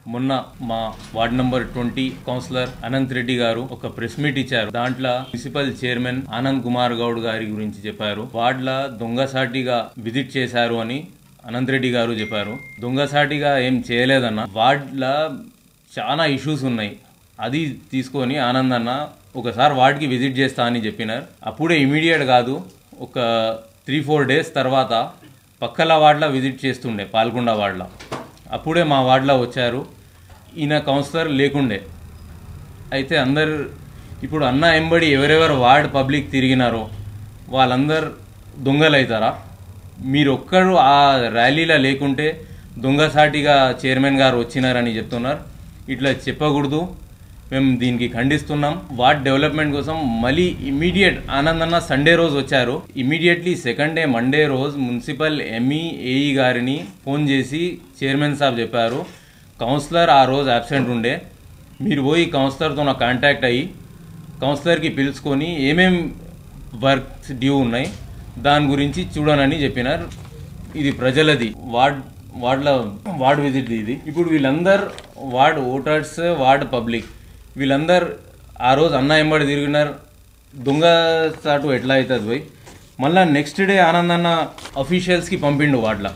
మొన్న మా ward number twenty councillor Anant Reddy గారు ఒక ప్రెస్ మీట్ ఇచ్చారు దాంట్లో మున్సిపల్ చైర్మన్ ఆనంద్ కుమార్ గౌడ్ గారి గురించి చెప్పారు వార్డుల దొంగసాటిగా విజిట్ చేశారు అని అనంత్ రెడ్డి గారు చెప్పారు దొంగసాటిగా ఏం చేయలేదన్న వార్డుల చాలా ఇష్యూస్ ఉన్నాయి అది తీసుకొని ఆనంద్ అన్న ఒకసారి వార్డ్కి విజిట్ చేస్తా అని చెప్పినారు అప్పుడే ఇమీడియట్ కాదు ఒక త్రీ ఫోర్ డేస్ తర్వాత పక్కల వార్డులో విజిట్ చేస్తుండే పాల్గొండ వార్డులో అప్పుడే మా వార్డులో వచ్చారు ఈయన కౌన్సిలర్ లేకుండే అయితే అందరు ఇప్పుడు అన్న ఎంబడి ఎవరెవరు వార్డ్ పబ్లిక్ తిరిగినారో వాళ్ళందరు దొంగలు అవుతారా మీరు ఒక్కరు ఆ ర్యాలీలో లేకుంటే దొంగసాటిగా చైర్మన్ గారు వచ్చినారని చెప్తున్నారు ఇట్లా చెప్పకూడదు మేము దీనికి ఖండిస్తున్నాం వార్డ్ డెవలప్మెంట్ కోసం మళ్ళీ ఇమీడియట్ ఆనంద్ అన్న సండే రోజు వచ్చారు ఇమీడియట్లీ సెకండ్ డే మండే రోజు మున్సిపల్ ఎంఈ ఏఈ గారిని ఫోన్ చేసి చైర్మన్ సాబ్ చెప్పారు కౌన్సిలర్ ఆ రోజు అబ్సెంట్ ఉండే మీరు పోయి కౌన్సిలర్తో నా కాంటాక్ట్ అయ్యి కౌన్సిలర్కి పిలుచుకొని ఏమేం వర్క్స్ డ్యూ ఉన్నాయి దాని గురించి చూడనని చెప్పినారు ఇది ప్రజలది వార్డ్ వార్డ్ల వార్డ్ విజిట్ ఇది ఇప్పుడు వీళ్ళందరు వార్డ్ ఓటర్స్ వార్డ్ పబ్లిక్ వీళ్ళందరు ఆ రోజు అన్న ఎంబడి తిరిగినారు దొంగ చాటు ఎట్లా అవుతుంది పోయి మళ్ళీ నెక్స్ట్ డే ఆనంద్ అన్న అఫీషియల్స్కి పంపిండు వార్డ్లో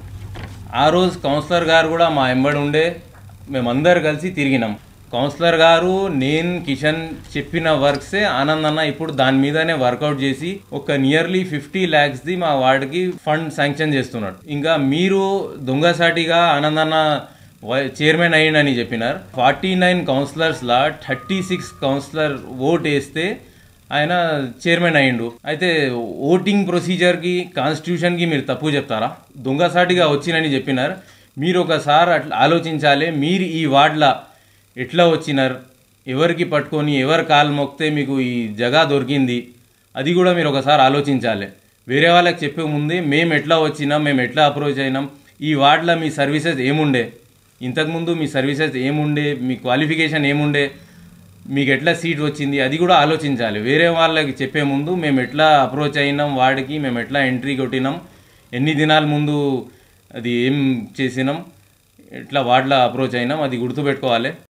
ఆ రోజు కౌన్సిలర్ గారు కూడా మా ఎంబడి ఉండే మేమందరు కలిసి తిరిగినాం కౌన్సిలర్ గారు నేను కిషన్ చెప్పిన వర్క్సే ఆనంద్ అన్న ఇప్పుడు దాని మీదనే వర్కౌట్ చేసి ఒక నియర్లీ ఫిఫ్టీ ల్యాక్స్ది మా వార్డుకి ఫండ్ శాంక్షన్ చేస్తున్నాడు ఇంకా మీరు దొంగసాటిగా ఆనంద్ అన్న వై- చైర్మన్ అయ్యిండని చెప్పినారు ఫార్టీ నైన్ కౌన్సిలర్స్లా థర్టీ సిక్స్ కౌన్సిలర్ ఓట్ వేస్తే ఆయన చైర్మన్ అయ్యిండు అయితే ఓటింగ్ ప్రొసీజర్కి కాన్స్టిట్యూషన్కి మీరు తప్పు చెప్తారా దొంగసాటిగా వచ్చినని చెప్పినారు మీరు ఒకసారి అట్లా ఆలోచించాలి మీరు ఈ వార్డ్ల ఎట్లా వచ్చినారు ఎవరికి పట్టుకొని ఎవరు కాలు మొక్తే మీకు ఈ జగా దొరికింది అది కూడా మీరు ఒకసారి ఆలోచించాలి వేరే వాళ్ళకి చెప్పే ముందే మేము ఎట్లా వచ్చినాం మేము ఎట్లా అప్రోచ్ అయినాం ఈ వార్డ్లో మీ సర్వీసెస్ ఏముండే ఇంతకుముందు మీ సర్వీసెస్ ఏముండే మీ క్వాలిఫికేషన్ ఏముండే మీకు ఎట్లా సీట్ వచ్చింది అది కూడా ఆలోచించాలి వేరే వాళ్ళకి చెప్పే ముందు మేము ఎట్లా అప్రోచ్ అయినాం వాడికి మేము ఎట్లా ఎంట్రీ కొట్టినాం ఎన్ని దినాల ముందు అది ఏం చేసినాం ఎట్లా వార్డ్లో అప్రోచ్ అయినాం అది గుర్తుపెట్టుకోవాలి